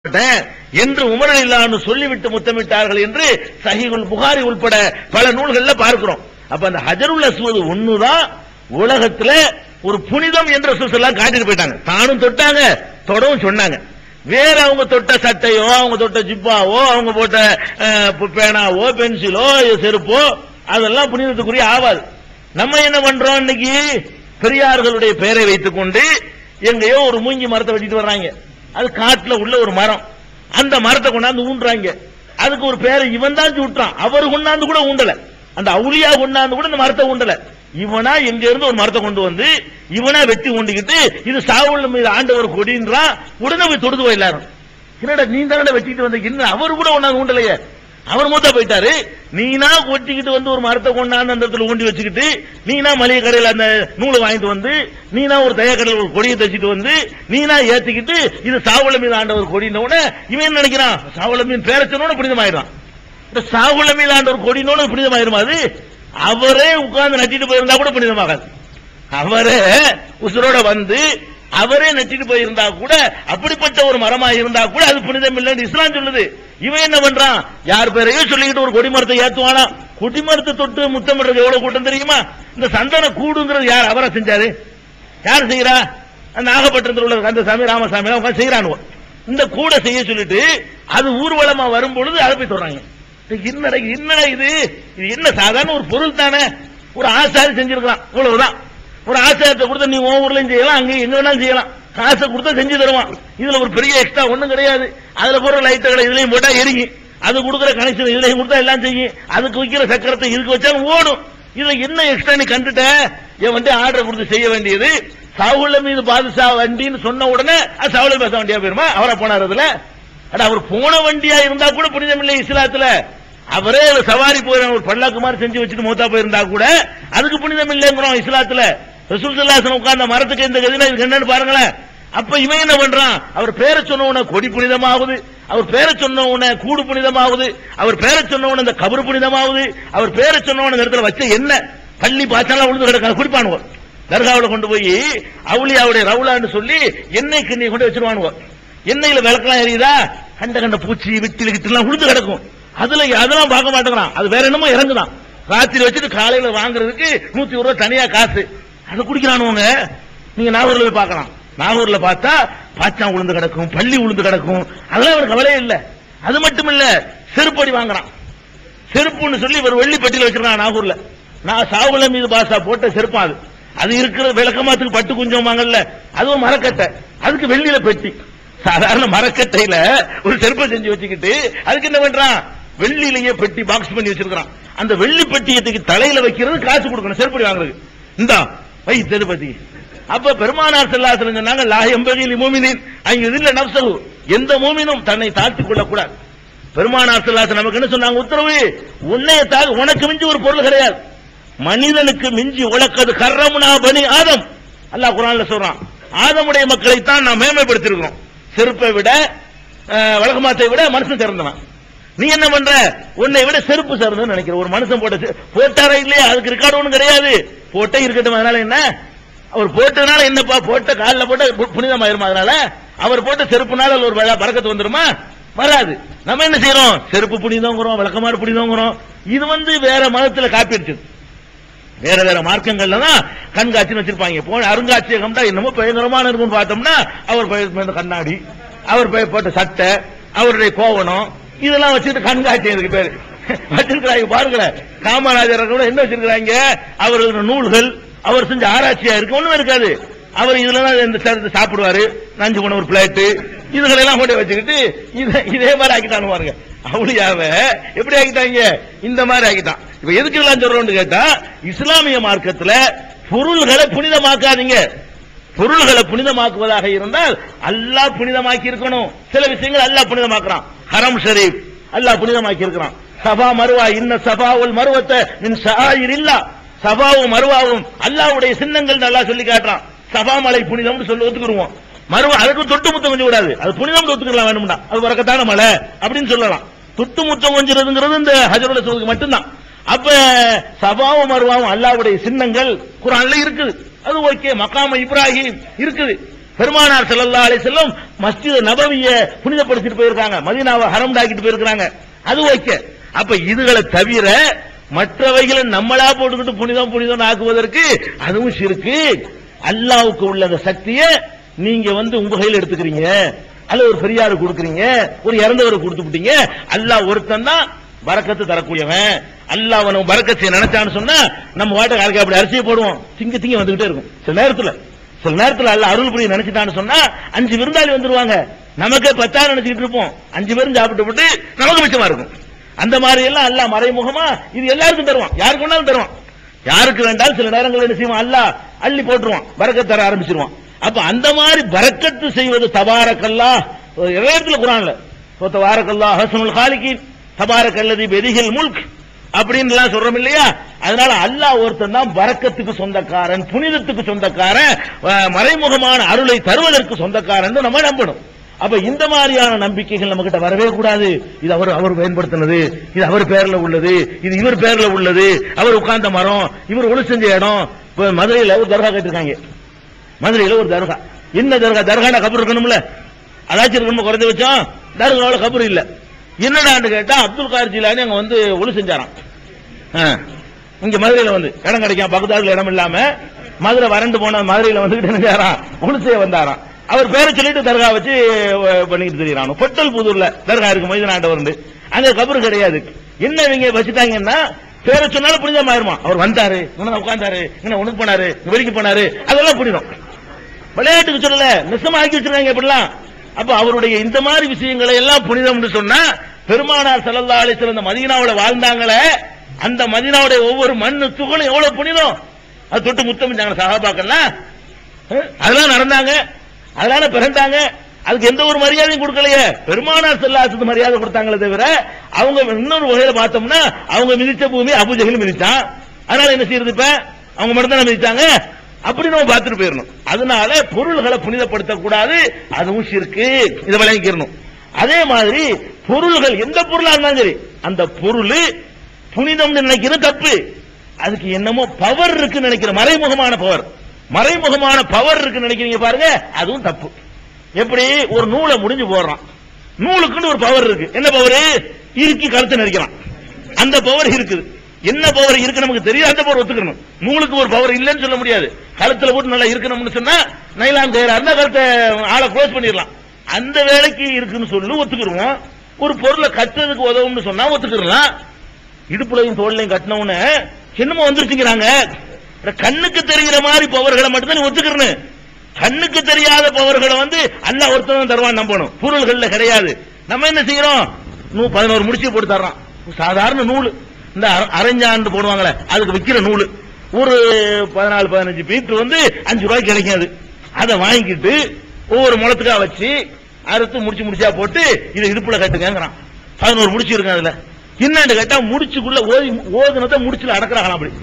முத்தமிட்டேன் என்று உமர் இல்லான்னு சொல்லிவிட்டு முத்தமிட்டார்கள் என்று சஹீகுல் புகாரி உட்பட பல நூல்கள்ல பார்க்கிறோம் அப்ப அந்த ஹஜருல் அஸ்வது ஒண்ணுதான் உலகத்துல ஒரு புனிதம் என்ற எல்லாம் காட்டிட்டு போயிட்டாங்க தானும் தொட்டாங்க தொடவும் சொன்னாங்க வேற அவங்க தொட்ட சட்டையோ அவங்க தொட்ட ஜிப்பாவோ அவங்க போட்ட அஹ், பேனாவோ பென்சிலோ செருப்போ அதெல்லாம் புனிதத்துக்குரிய ஆவாது நம்ம என்ன பண்றோம் இன்னைக்கு பெரியார்களுடைய பெயரை வைத்துக் கொண்டு எங்கேயோ ஒரு மூங்கி மரத்தை வச்சுட்டு வர்றாங்க அது காட்டுல உள்ள ஒரு மரம் அந்த மரத்தை கொண்டாந்து ஊன்றாங்க அதுக்கு ஒரு பேரை இவன் தான் விட்டான் அவர் கொண்டாந்து கூட ஊண்டல அந்த அவுளியா கொண்டாந்து கூட இந்த மரத்தை ஊண்டல இவனா எங்க இருந்து ஒரு மரத்தை கொண்டு வந்து இவனா வெட்டி ஊண்டிக்கிட்டு இது சாவுள்ள மீது ஆண்டவர் கொடின்றான் உடனே போய் தொடுது போய் எல்லாரும் என்னடா நீ தானே வெட்டிட்டு வந்த இன்னும் அவர் கூட ஒன்னாந்து ஊண்டலையே அவர் மூத்தா போயிட்டாரு நீனா ஒட்டிக்கிட்டு வந்து ஒரு மரத்தை கொண்டாந்து அந்த இடத்துல ஊண்டி வச்சுக்கிட்டு நீனா மளிகை கடையில் அந்த நூலை வாங்கிட்டு வந்து நீனா ஒரு தயா கடையில் ஒரு கொடியை தச்சுட்டு வந்து நீனா ஏத்திக்கிட்டு இது சாவுல மீது ஆண்டவர் கொடின உடனே இவன் என்ன நினைக்கிறான் சாவுல மீன் பேரச்சனோட புனிதமாயிடும் இந்த சாவுல மீது ஆண்டவர் கொடினோட புனிதமாயிருமா அது அவரே உட்கார்ந்து நட்டிட்டு போயிருந்தா கூட புனிதமாகாது அவரே உசுரோட வந்து அவரே நட்டிட்டு போயிருந்தா கூட அப்படிப்பட்ட ஒரு மரமா இருந்தா கூட அது புனிதம் இல்லைன்னு இஸ்லாம் சொல்லுது இவன் என்ன பண்றான் யார் பேரையோ சொல்லிக்கிட்டு ஒரு கொடிமரத்தை ஏத்துவானா கொடிமரத்தை தொட்டு முத்தமிடுறது எவ்வளவு கூட்டம் தெரியுமா இந்த சந்தன கூடுங்கிறது யார் அவரா செஞ்சாரு யார் செய்யறா அந்த நாகப்பட்டினத்தில் உள்ள அந்த சாமி ராமசாமி அவங்க செய்யறானுவோ இந்த கூட செய்ய சொல்லிட்டு அது ஊர்வலமா வரும் பொழுது அதை போய் சொல்றாங்க என்னடா என்னடா இது இது என்ன சாதாரண ஒரு பொருள் தானே ஒரு ஆசாரி செஞ்சிருக்கலாம் இவ்வளவுதான் ஒரு ஆசாரத்தை கொடுத்தா நீ உன் ஊர்லயும் செய்யலாம் அங்க எங்க வேணாலும் செய்யலாம் காசை கொடுத்தா செஞ்சு தருவான் இதுல ஒரு பெரிய எக்ஸ்ட்ரா ஒண்ணும் கிடையாது அதுல போற லைட்டுகளை இதுலயும் போட்டா எரியும் அது கொடுக்குற கனெக்ஷன் இதுலயும் கொடுத்தா எல்லாம் செய்யும் அதுக்கு வைக்கிற சக்கரத்தை இதுக்கு வச்சாலும் ஓடும் இதுல என்ன எக்ஸ்ட்ரா நீ கண்டுட்ட என் வந்து ஆர்டர் கொடுத்து செய்ய வேண்டியது சாவுல மீது பாதுஷா வண்டின்னு சொன்ன உடனே அது சாவுல பேச வண்டியா போயிருமா அவரா போனார் அதுல அட அவர் போன வண்டியா இருந்தா கூட புனிதம் இல்லை இஸ்லாத்துல அவரே ஒரு சவாரி போய் ஒரு பல்லாக்கு மாதிரி செஞ்சு வச்சுட்டு மூத்தா போயிருந்தா கூட அதுக்கு புனிதம் இல்லைங்கிறோம் இஸ்லாத்துல ரசூல் சல்லாசன் உட்கார்ந்த மரத்துக்கு இந்த கதினா இதுக்கு என்னன்னு பாருங்களேன் அப்ப இவன் என்ன பண்றான் அவர் பேரை சொன்ன உடனே கொடி புனிதமாகுது அவர் பேரை சொன்ன உடனே கூடு புனிதமாகுது அவர் பேரை சொன்ன உடனே இந்த கபரு புனிதமாகுது அவர் பேரை சொன்ன உடனே இந்த இடத்துல வச்ச என்ன பள்ளி பாய்ச்சாலாம் உழுந்து கிடக்க குடிப்பானுவோ தர்காவுல கொண்டு போய் அவுளியாவுடைய ரவுலான்னு சொல்லி எண்ணெய் கிண்ணி கொண்டு வச்சிருவானுவோ எண்ணெயில விளக்கெல்லாம் எரியுதா கண்ட கண்ட பூச்சி விட்டில் கிட்டலாம் உழுந்து கிடக்கும் அதுல அதெல்லாம் பார்க்க மாட்டேங்கிறான் அது வேற என்னமோ இறங்குதான் ராத்திரி வச்சுட்டு காலையில வாங்குறதுக்கு நூத்தி ஒரு ரூபாய் தனியா காசு அதை குடிக்கிறானுவங்க நீங்க நாகூர்ல போய் பார்க்கலாம் நாகூர்ல பார்த்தா பாச்சான் உளுந்து கிடக்கும் பள்ளி உளுந்து கிடக்கும் அதெல்லாம் அவருக்கு கவலையே இல்ல அது மட்டும் இல்ல செருப்படி வாங்குறான் செருப்புன்னு சொல்லி ஒரு வெள்ளி பெட்டியில வச்சிருக்கான் நாகூர்ல நான் சாவுல மீது பாசா போட்ட செருப்பா அது அது இருக்கிற விளக்கமாத்துக்கு பட்டு குஞ்சம் வாங்கல அதுவும் மரக்கட்டை அதுக்கு வெள்ளியில பெட்டி சாதாரண மரக்கட்டையில ஒரு செருப்பை செஞ்சு வச்சுக்கிட்டு அதுக்கு என்ன பண்றான் வெள்ளியிலேயே பெட்டி பாக்ஸ் பண்ணி வச்சிருக்கான் அந்த வெள்ளி பெட்டியத்துக்கு தலையில வைக்கிறது காசு கொடுக்கணும் செருப்படி வாங்குறது இந்தா வை செருப்பதி அப்ப பெருமானார் செல்லாசலம் சொன்னாங்க லா எம்பகையில் மூமினின் அங்க இதுல நப்சகு எந்த மூமினும் தன்னை தாழ்த்திக் கொள்ளக்கூடாது பெருமானார் செல்லாசன் நமக்கு என்ன சொன்னாங்க உத்தரவு உன்னைய தாக உனக்கு மிஞ்சி ஒரு பொருள் கிடையாது மனிதனுக்கு மிஞ்சி உலக்கது கர்ரமுனா பனி ஆதம் அல்லாஹ் குரான்ல சொல்றான் ஆதமுடைய மக்களைத்தான் நாம் மேன்மைப்படுத்திருக்கிறோம் செருப்பை விட அஹ், வழக்கமாத்தை விட மனுஷன் சிறந்தவன் நீ என்ன பண்ற உன்னை விட செருப்பு சிறந்தன்னு நினைக்கிற ஒரு மனுஷன் போட்ட செ- போட்டாரா இல்லையா அதுக்கு ரெக்கார்டு ஒண்ணும் கிடையாது போட்டே இருக்கட்டும் அதனால என்ன அவர் போட்டதுனால என்னப்பா போட்ட காலில் போட்ட பு- புனிதமாயிருமா அதனால அவர் போட்ட செருப்புனால அதுல ஒரு வ- பறக்கத்து வந்துருமா வராது நம்ம என்ன செய்யறோம் செருப்பு புனிதங்கிறோம் விளக்கமாறு புனிதங்கிறோம் இது வந்து வேற மதத்துல காப்பி அடிச்சது வேற வேற மார்க்கங்கள்ல தான் கண்காட்சின்னு வச்சிருப்பாங்க போ அருங்காட்சியகம் தான் என்னமோ பயங்கரமான இருக்கும்னு பார்த்தோம்னா அவர் போயிருந்த கண்ணாடி அவர் போய் போட்ட சட்டை அவருடைய கோவணம் இதெல்லாம் வச்சுட்டு கண்காட்சி இருக்கு பேரு வச்சிருக்கிறாங்க பாருங்களேன் காமராஜர் கூட என்ன வச்சிருக்கிறாங்க அவரது நூல்கள் அவர் செஞ்ச ஆராய்ச்சியா இருக்கு ஒண்ணும் இருக்காது அவர் இதுல தான் இந்த சேர்த்து சாப்பிடுவாரு நஞ்சு போன ஒரு பிளேட்டு இதுகளெல்லாம் கொண்டு வச்சுக்கிட்டு இத- இதே மாதிரி ஆக்கிட்டானு பாருங்க அவளியாவ எப்படி ஆக்கிட்டாங்க இந்த மாதிரி ஆக்கிட்டான் இப்ப எதுக்கு எல்லாம் சொல்றோம்னு கேட்டா இஸ்லாமிய மார்க்கத்துல பொருள்களை புனிதமாக்காதீங்க பொருள்களை புனிதமாக்குவதாக இருந்தால் அல்லாஹ் புனிதமாக்கி இருக்கணும் சில விஷயங்கள் அல்லாஹ் புனிதமாக்குறான் ஹரம் ஷரீப் அல்லாஹ் புனிதமாக்கி இருக்கிறான் சபா மருவா இன்ன சபாவுல் மருவத்தை மின் ஷாயிர் இல்லா சபாவும் மருவாவும் அல்லாஹ்வுடைய சின்னங்கள் நல்லா சொல்லி காட்டுறான் சபா மலை புனிதம்னு சொல்லி ஒத்துக்குருவோம் மருவா அதுக்கு தொட்டு முத்தம் கொஞ்சம் கூடாது அது புனிதம் ஒத்துக்கலாம் வேணும்னா அது வரக்கத்தான மலை அப்படின்னு சொல்லலாம் தொட்டு முத்தம் கொஞ்சிறதுங்கிறது இந்த ஹஜருல சொல்றதுக்கு மட்டும்தான் அப்ப சபாவும் மருவாவும் அல்லாஹ்வுடைய சின்னங்கள் குரான்ல இருக்குது அது ஓகே மக்காம இப்ராஹிம் இருக்குது பெருமானார் ஸல்லல்லாஹு அலைஹி வஸல்லம் மஸ்ஜித் நபவிய புனிதப்படுத்திட்டு போயிருக்காங்க மதீனாவை ஹரம் டாக்கிட்டு போயிருக்காங்க அது ஓகே அப்ப இதுகளை தவிர மற்றவைகளை நம்மளா போட்டுக்கிட்டு புனிதம் புனிதம் ஆக்குவதற்கு அதுவும் சிறுக்கு அல்லாவுக்கு உள்ள அந்த சக்தியை நீங்க வந்து உங்க கையில எடுத்துக்கிறீங்க அல்ல ஒரு பெரியாரு கொடுக்குறீங்க ஒரு இறந்தவரை கொடுத்து விட்டீங்க அல்லாஹ் ஒருத்தன் தான் பறக்கத்து தரக்கூடியவன் அல்லாஹ் அவனுக்கு பறக்கத்தை நினைச்சான்னு சொன்னா நம்ம வாட்ட காலக்கு அப்படி அரிசியை போடுவோம் திங்க திங்க வந்துகிட்டே இருக்கும் சில நேரத்துல சில நேரத்துல அல்ல அருள் புரிய நினைச்சிட்டான்னு சொன்னா அஞ்சு விருந்தாளி வந்துருவாங்க நமக்கே பத்தாயிரம் நினைச்சிட்டு இருப்போம் அஞ்சு பேரும் சாப்பிட்டு விட்டு நமக்கு மிச்சமா இருக்கும் அந்த மாதிரி எல்லாம் அல்லாஹ் மறைமுகமா இது எல்லாருக்கும் தருவான் யாருக்கு வேணாலும் தருவான் யாருக்கு வேண்டாலும் சில நேரங்களில் என்ன செய்வான் அல்லாஹ் அள்ளி போட்டுருவான் பறக்கத் தர ஆரம்பிச்சிருவான் அப்ப அந்த மாதிரி பரக்கத்து செய்வது தபாரக்கல்லா ஒரு இடத்துல குரான்ல தபாரக்கல்லா ஹசனுல் ஹாலிகின் தபாரக்கல்லதி பெதிகில் முல்க் அப்படின்னு எல்லாம் சொல்றோம் இல்லையா அதனால அல்லாஹ் ஒருத்தன் தான் பரக்கத்துக்கு சொந்தக்காரன் புனிதத்துக்கு சொந்தக்காரன் அஹ், மறைமுகமான அருளை தருவதற்கு சொந்தக்காரன் நம்ம நம்பணும் அப்ப இந்த மாதிரியான நம்பிக்கைகள் நம்ம கிட்ட வரவே கூடாது இது அவர் அவர் பயன்படுத்தினது இது அவர் பேர்ல உள்ளது இது இவர் பேர்ல உள்ளது அவர் உட்கார்ந்த மரம் இவர் ஒளி செஞ்ச இடம் இப்ப மதுரையில ஒரு தர்கா கட்டிருக்காங்க மதுரையில ஒரு தர்கா என்ன தர்கா தர்கான கபர் இருக்கணும்ல அதாச்சும் இருக்கணும் குறைஞ்ச வச்சோம் தர்காவோட கபர் இல்ல என்னடான்னு கேட்டா அப்துல் கார் ஜிலானி அங்க வந்து ஒளி செஞ்சாராம் ஆ. இங்க மதுரையில வந்து இடம் கிடைக்கும் பக்கத்தாடுல இடம் இல்லாம மதுரை வறண்டு போன மதுரையில வந்துகிட்டு என்ன செய்யாராம் ஒளி செய்ய வந்தாராம் அவர் பேரை சொல்லிட்டு தர்கா வச்சு அஹ், பண்ணிட்டு தெரியுறான் பொட்டல் புதூர்ல தர்கா இருக்கு மைதநாட்டவர் அங்க கபர் கிடையாது என்ன இவங்க வச்சுட்டாங்கன்னா பேரை சொன்னாலும் புனிதமாயிருமா அவர் வந்தாரு இங்க உட்கார்ந்தாரு இங்க உனக்கு போனாரு இங்க வெளிக்கு போனாரு அதெல்லாம் புனிதம் விளையாட்டுக்கு சொல்லல நிசமா ஆக்கி வச்சிருக்காங்க இப்படிலாம் அப்ப அவருடைய இந்த மாதிரி விஷயங்களை எல்லாம் புனிதம்னு சொன்னா பெருமானார் ஸல்லல்லாஹு அலைஹி வஸல்லம் அந்த மதீனாவுல வாழ்ந்தாங்களே அந்த மதீனாவுடைய ஒவ்வொரு மண்ணு துகளும் எவ்வளவு புனிதம் அது தொட்டு முத்தமிச்சாங்க சகாபாக்கள்லாம் அஹ், அதெல்லாம் நடந்தாங்க அதனால பிறந்தாங்க அதுக்கு எந்த ஒரு மரியாதையும் கொடுக்கலையே பெருமானார் செல்லாசத்து மரியாதை கொடுத்தாங்களே தவிர அவங்க இன்னொரு வகையில பார்த்தோம்னா அவங்க மிதிச்ச பூமி அபுஜகல் மிதிச்சான் அதனால என்ன செய்யறது இப்ப அவங்க மட்டும் தானே மிதிச்சாங்க அப்படி நம்ம பார்த்துட்டு போயிடணும் அதனால பொருள்களை புனிதப்படுத்த கூடாது அதுவும் சிறுக்கு இதை விளங்கிக்கிறணும் அதே மாதிரி பொருள்கள் எந்த பொருளா இருந்தாலும் சரி அந்த பொருள் புனிதம்னு நினைக்கிறது தப்பு அதுக்கு என்னமோ பவர் இருக்குன்னு நினைக்கிற மறைமுகமான பவர் மறைமுகமான பவர் இருக்குன்னு நினைக்கிறீங்க பாருங்க அதுவும் தப்பு எப்படி ஒரு நூலை முடிஞ்சு போடுறான் நூலுக்குன்னு ஒரு பவர் இருக்கு என்ன பவர் இறுக்கி கழுத்து நெரிக்கிறான் அந்த பவர் இருக்குது என்ன பவர் இருக்கு நமக்கு தெரியும் அந்த பவர் ஒத்துக்கணும் நூலுக்கு ஒரு பவர் இல்லைன்னு சொல்ல முடியாது கழுத்துல போட்டு நல்லா இருக்கணும்னு சொன்னா நைலான் கயிறா இருந்தா கழுத்தை ஆளை க்ளோஸ் பண்ணிடலாம் அந்த வேலைக்கு இருக்குன்னு சொல்லி ஒத்துக்கிடுவோம் ஒரு பொருளை கட்டுறதுக்கு உதவும்னு சொன்னா ஒத்துக்கிடலாம் இடுப்புலையும் தோல்லையும் கட்டினவுன்னு என்னமோ வந்துருச்சுங்கிறாங்க கண்ணுக்கு தெரிகிற மாதிரி பவர்களை மட்டும்தான் நீ ஒத்துக்கிறணும் கண்ணுக்கு தெரியாத பவர்களை வந்து அல்லாஹ் ஒருத்தன் தருவான் நம்பணும் பொருள்கள்ல கிடையாது நம்ம என்ன செய்யறோம் நூ பதினோரு முடிச்சு போட்டு தர்றான் சாதாரண நூல் இந்த அர- அரைஞ்சாண்டு போடுவாங்களே அதுக்கு விக்கிற நூல் ஒரு பதினாலு பதினஞ்சு பீட்டு வந்து அஞ்சு ரூபாய்க்கு கிடைக்கும் அது அதை வாங்கிட்டு ஒவ்வொரு முளத்துக்கா வச்சு அறுத்து முடிச்சு முடிச்சா போட்டு இதை இடுப்புல கட்டுங்கிறான் பதினோரு முடிச்சு இருக்கு அதுல என்னன்னு கேட்டா முடிச்சுக்குள்ள ஓதி ஓதுனத முடிச்சுல அடக்குறாங்களாம் அப்படி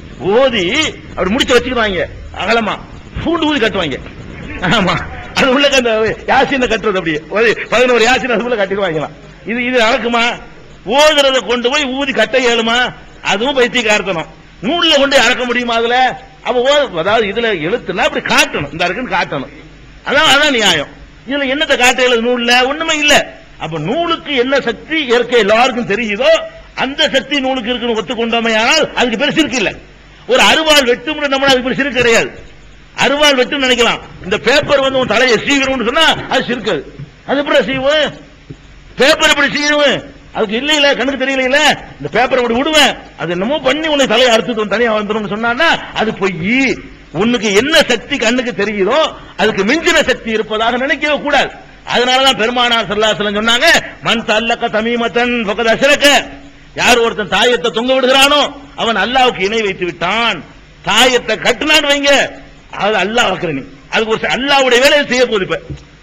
ஓதி அப்படி முடிச்சு வச்சுக்குவாங்க அகலமா பூண்டு ஊதி கட்டுவாங்க ஆமா அது உள்ள அந்த யாசின கட்டுறது அப்படியே ஒரு பதினோரு யாசின் அதுக்குள்ள கட்டிடுவாங்களாம் இது இது நடக்குமா ஓதுறத கொண்டு போய் ஊதி கட்ட இயலுமா அதுவும் பைத்தியக்காரத்தனம் நூல்ல கொண்டு அடக்க முடியுமா அதுல அப்ப ஓ- அதாவது இதுல எழுத்துனா அப்படி காட்டணும் இந்த இருக்குன்னு காட்டணும் அதான் அதான் நியாயம் இதுல என்னத்தை காட்ட இயலுது நூல்ல ஒண்ணுமே இல்ல அப்ப நூலுக்கு என்ன சக்தி இயற்கை எல்லாருக்கும் தெரியுதோ அந்த சக்தி நூலுக்கு இருக்குன்னு ஒத்துக்கொண்டோமே ஆனால் அதுக்கு பேர் சிறுக்கு இல்ல ஒரு அருவாள் வெட்டும் நம்ம அதுக்கு பேர் சிறுக்கு கிடையாது அருவாள் வெட்டும் நினைக்கலாம் இந்த பேப்பர் வந்து உன் தலையை சீவிரம்னு சொன்னா அது சிறுக்கு அது. அது எப்படி சீவும் பேப்பர் எப்படி சீவும் அதுக்கு இல்ல இல்ல கண்ணுக்கு தெரியல இந்த பேப்பர் அப்படி விடுவேன் அது என்னமோ பண்ணி உன்னை தலையை அறுத்து தனியா வந்துடும் சொன்னா அது பொய் உனக்கு என்ன சக்தி கண்ணுக்கு தெரியுதோ அதுக்கு மிஞ்சின சக்தி இருப்பதாக நினைக்கவே கூடாது அதனாலதான் பெருமானார் சல்லாசலம் சொன்னாங்க மண் தல்லக்க தமீமத்தன் பக்கத்து அசரக்க யார் ஒருத்தன் தாயத்தை தொங்க விடுகிறானோ அவன் அல்லாவுக்கு இணை வைத்து விட்டான் தாயத்தை கட்டுனான்னு வைங்க அது அல்லாஹ் வைக்கிற நீ அதுக்கு ஒரு அல்லாவுடைய வேலையை செய்ய போகுது இப்ப